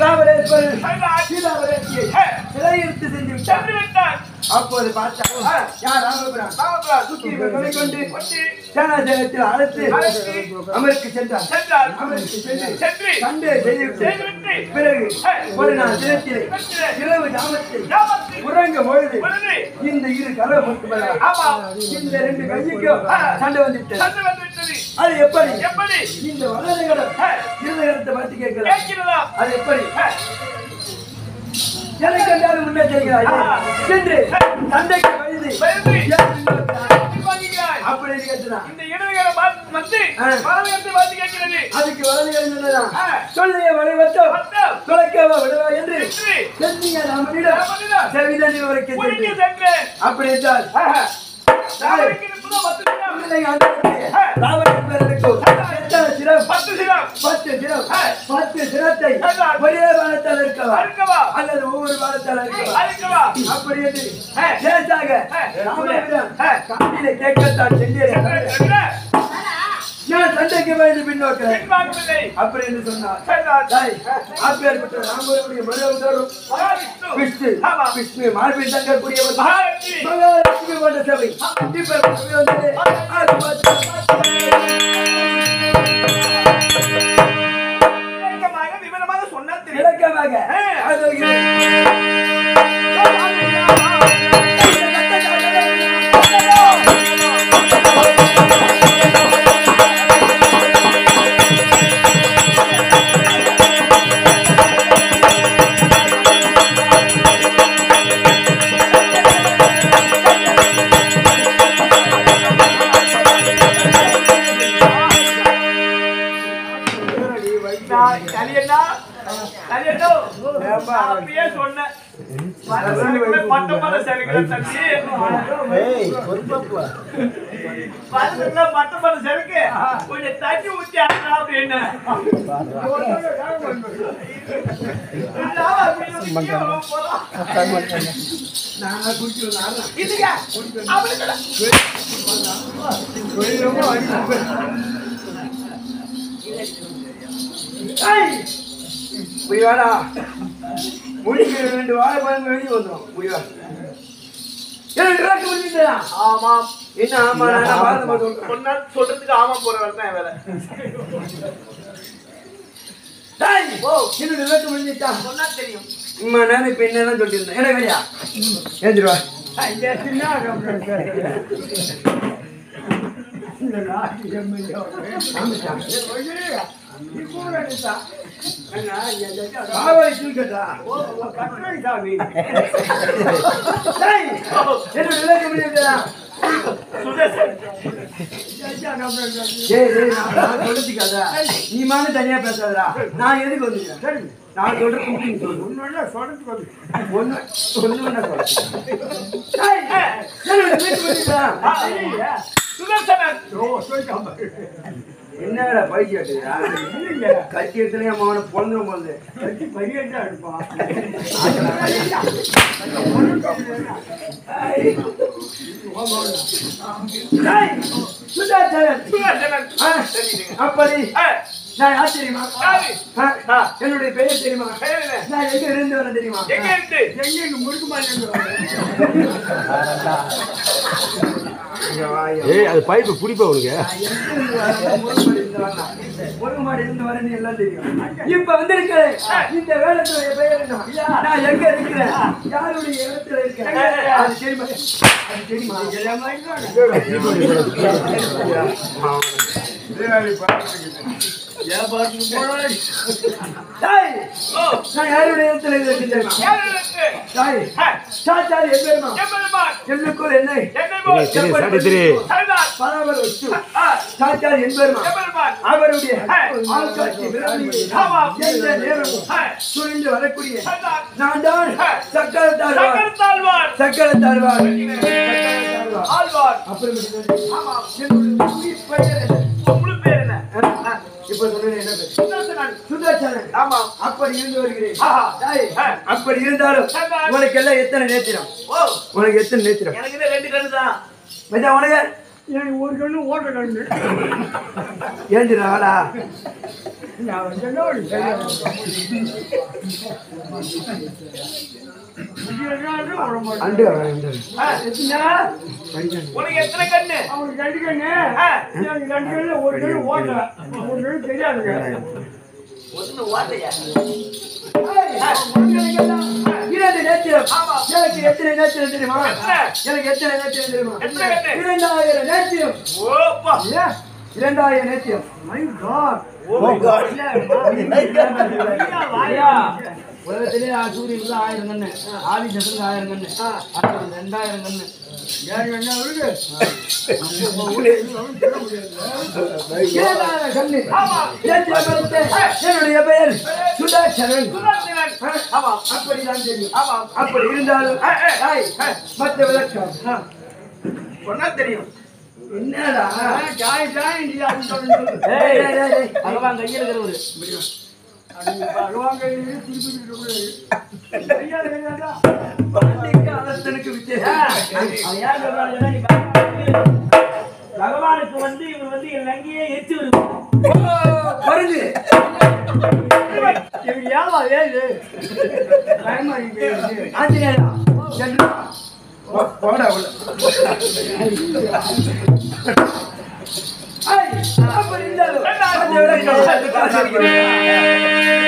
ராவணேஸ்வரர் சரிதான். சீதாவரேசியை ஹே, சிறையிருத்து சென்று விட்டார் சென்று விட்டான். அப்போது பார்த்தா யார் ராமபுரம் ராமபிரான் சுக்கிரீவன் கொலை கொண்டு கொண்டு சேனாஜலத்தில் அழைத்து அழைத்து அமருக்கு சென்றார் சென்றார். அமருக்கு சென்று சென்று சண்டை செய்துவிட்டு செய்துவிட்டு பிறகு ஹே, ஒரு நாள் தினத்திலே தினத்திலே இரவு ஜாமத்தில் கிராமத்தில் உறங்கும் பொழுது பொழுது இந்த இரு கரை மட்டுமல்ல ஆமா. இந்த ரெண்டு கைக்கும் சண்டை வந்துவிட்டது சண்டை வந்து விட்டது. அது எப்படி எப்படி இந்த வலதுகரம் ஹே, இருதகரத்தை பார்த்து கேட்கலாம் கேட்கிறதா? அது எப்படி ஹே, எதை கண்டாலும் முன்னே செய்கிறாய் ஆ. சென்று சண்டைக்கு வயது வயது. ஏன் பின்வாங்கினாய்? எப்படி வாங்கிக்கிறாய்? அப்படின்னு கேட்டுதான் இந்த இடதுகரை பார்த்து வந்து ஆ. வலதுகரத்தை பார்த்து கேட்கிறது. அதுக்கு வலதுகரம் சொன்னதான் ஆ. சொல்லைய வளைவட்டம் பட்டம். துளைக்கவா விடுவா என்று வெற்றி. சென்னீங்க ராமனிடம் ராமனிடம். செவிதன் விவரிக்க உனக்கு சென்று சென்றேன். அப்படி என்றால் ஆஹா. ராமனுக்கு இருப்பதோ பத்து சிரம். பிள்ளைங்க ஆண்டவனுடைய ராவணன் பேரனுக்கு எத்தனை சிரம் பத்து சிரம். பத்து சிரம் ஆ. பத்து சிரத்தை ஆ. ஒரே வாரத்தால் இருக்கவா அறுக்கவா? அல்லது ஒவ்வொரு வாரத்தால் இருக்கவா அறுக்கவா? அப்படி என்று ஆ. லேசாக ஆ. ராமனிடம் ஆ. காட்டிலே கேட்கத்தான் சென்றேன் சென்றேன், சென்றேன். நான் சண்டைக்கு பயந்து பின்னோக்கிறேன் பின்வாங்கவில்லை. அப்படி என்று சொன்னார் சென்றார். தாய், அப்பேற்பட்ட ராமருடைய மனோதரும் மகாவிஷ்ணு. விஷ்ணு ஆமா. விஷ்ணு மார்பில் தங்கக்கூடியவர் மகாலட்சுமி. மகாலட்சுமி கொண்ட சபை இப்ப சபை வந்தது அது பார்த்து விளக்கமாக, விவரமாக சொன்னால் தெரியும். விளக்கமாக அது வருகிறது. நான் கலியண்ணா, கலியண்ணோ, நான் அப்பயே சொன்னேன். மனசுக்குள்ள பட்ட மனசு எனக்கு தம்பி. மனசுக்குள்ள பட்ட மனசு இருக்கு. கொஞ்சம் தண்ணி ஊத்தி ஆடுறா அப்படின்னு. இல்லாம அப்படி ஒரு நிக்க போறோம். நான் குடிக்கிறேன், நான் தான். இதுங்க, அவனுக்கு ரொம்ப வலி. ஏய், இப்படி வாடா முடிக்கிற ரெண்டு வாழைப்பழம் வெளியே வந்துடும் முடிவா என்ன விளக்கு முடிஞ்சுட்டா ஆமாம் என்ன ஆமா நான் பார்த்து பார்த்து சொல்றேன். சொன்னா சொல்றதுக்கு ஆமா போற வேலை தான் என் வேலை டேய், ஓ என்ன விளக்கு முடிஞ்சுட்டா சொன்னா தெரியும் அம்மா நான் இப்ப என்னதான் சொல்லிட்டு இருந்தேன் என்ன வெளியா ஏந்திருவா காவலை தூக்கட்டா டேய், என்ன விளக்கு முடிஞ்சுட்டா சுதர்சன் டேய், டேய், நான் நான் சொல்றதுக்காக, நீ மானு தனியா பேசாதடா நான் எதுக்கு வந்துக்கிறேன் நான் சொல்ற குக்கிங் சொல்லு ஒண்ணு ஒண்ணு ஒண்ணு சொல்லு டேய், என்ன விளக்கு முடிஞ்சுட்டா சுதர்சனன் என்னடா பைக் கேட்டுயா கட்டி எடுத்துலயே அவனை பொழுதும் போகுது டேய், சுதாகரன். சுதர்சனன் ஆ, தெரியுதுங்க. அப்படி ஆ, நான் யார் தெரியுமா யாரு? ஆ, ஆ, என்னுடைய பெயர் தெரியுமா பேர் என்ன? நான் எங்க இருந்து வரேன் தெரியுமா எங்க இருந்து இங்க வாயா. ஏய் அது பைப்பு பிடிப்பா உனக்கு நான் எங்க இருந்து வரேன், முருகமாடி இருந்து வரேன். முருகமாடி இருந்து வரேன்னு எல்லாம் தெரியும். இப்ப வந்திருக்கிறேன். இந்த வேடத்துடைய பெயர் என்ன? நான் எங்க இருக்கிறேன்? யாருடைய இடத்துல இருக்கிறேன்? அது தெரியுமா? அது தெரியுமா? டேய், ஓ, நான் யாருடைய இடத்துல இருக்கிறேன் தெரியுமா? யார் இருக்கு? டேய், ஆ, சாச்சாரி எம்பெருமா, எம்பெருமான், எண்ணுக்குள் என்னை என்னை போல் திரு சாடி திரு சரிதான். பராமர் வச்சு ஆ, சாச்சாரி எம்பெருமா எம்பெருமான், அவருடைய ஆ, ஆள்காட்சி விரலியை ஆமாம். எந்த நேரமும் ஆ, சுழிந்து வரக்கூடிய சரிதான். நான் தான் சக்கரத்தாழ்வார் சக்கரத்தாழ்வார், சக்கரத்தாழ்வார் ஆழ்வார். அப்புறம் என்னுடைய உயிர் பெயர் என்ன? உன் முழு பேர் என்ன? ஆ, இப்ப சொன்னது என்ன பேர்? சுதர்சனன். சுதர்சனன் ஆமாம். அப்படி இருந்து வருகிறேன் ஆஹா. டேய், ஆ. அப்படி இருந்தாலும் சரிதான். உனக்கு எல்லாம் எத்தனை நேத்திரம் ஓ, உனக்கு எத்தனை நேத்திரம் எனக்கு இன்னும் ரெண்டு கண்ணு தான் மச்சான் உனக்கு எனக்கு ஒரு கண்ணு ஓட்ட கண்ணு ஏந்திரா ஆளா நான் வந்து என்ன ஒரு செய்யணும்? அண்டு ஆ, எத்தனை உனக்கு எத்தனை கண்ணு அவனுக்கு ரெண்டு கண்ணு ஆ, எனக்கு ரெண்டு கண்ணு ஒரு கண்ணு ஓட்டல ஒரு கண்ணு தெரியாதுங்க ஒண்ணு ஓட்டையா இரண்டு நேத்திரம் ஆமா. எனக்கு எத்தனை நேத்திரம் தெரியுமா எத்தனை? எனக்கு எத்தனை நேத்திரம் தெரியுமா எத்தனை கண்ணு? இரண்டாயிரம் நேத்திரம் ஓப்பா இல்லையா? இரண்டாயிரம் நேத்திரம் மை காட் ஓ காட் ஐயா, உலகத்திலே சூரியனுக்கு ஆயிரம் கண்ணு ஆதி சத்துருக்கு ஆயிரம் கண்ணு அப்புறம் ரெண்டாயிரம் கண்ணு யாரு என்ன அவருக்கு இரண்டாயிரம் கண்ணு நேத்திரம் கொடுத்த என்னுடைய பெயர் சுதாசரன் ஆமா அப்படிதான் தெரியும் ஆமா அப்படி இருந்தாலும் ஆ, ஆ, ஐய், மற்ற விளக்கம் ஆ. சொன்னா தெரியும் என்னடா ஜாய் ஜாய் இந்தியா சொல்லு ஏய், பகவான் கையில் இருக்கிறவரு பகவான் கையிலே திருப்பி விடக்கூடாது. ஐயா, ஐயாடா. பண்டிகை காலத்தனுக்கு வித்தியாசம். அவன் யார் சொல்றாங்கன்னா, நீ பகவானுக்கு- பகவானுக்கு வந்து இவர் வந்து என் லங்கையே எச்சு வருது வருது. இவங்க ஏவா ஏது? பயமா இருக்கு. ஆஞ்சநேயா, சென்று. போ- போடா உள்ள. ஐய், அப்படி இருந்தாலும் மற்ற விளக்கம்.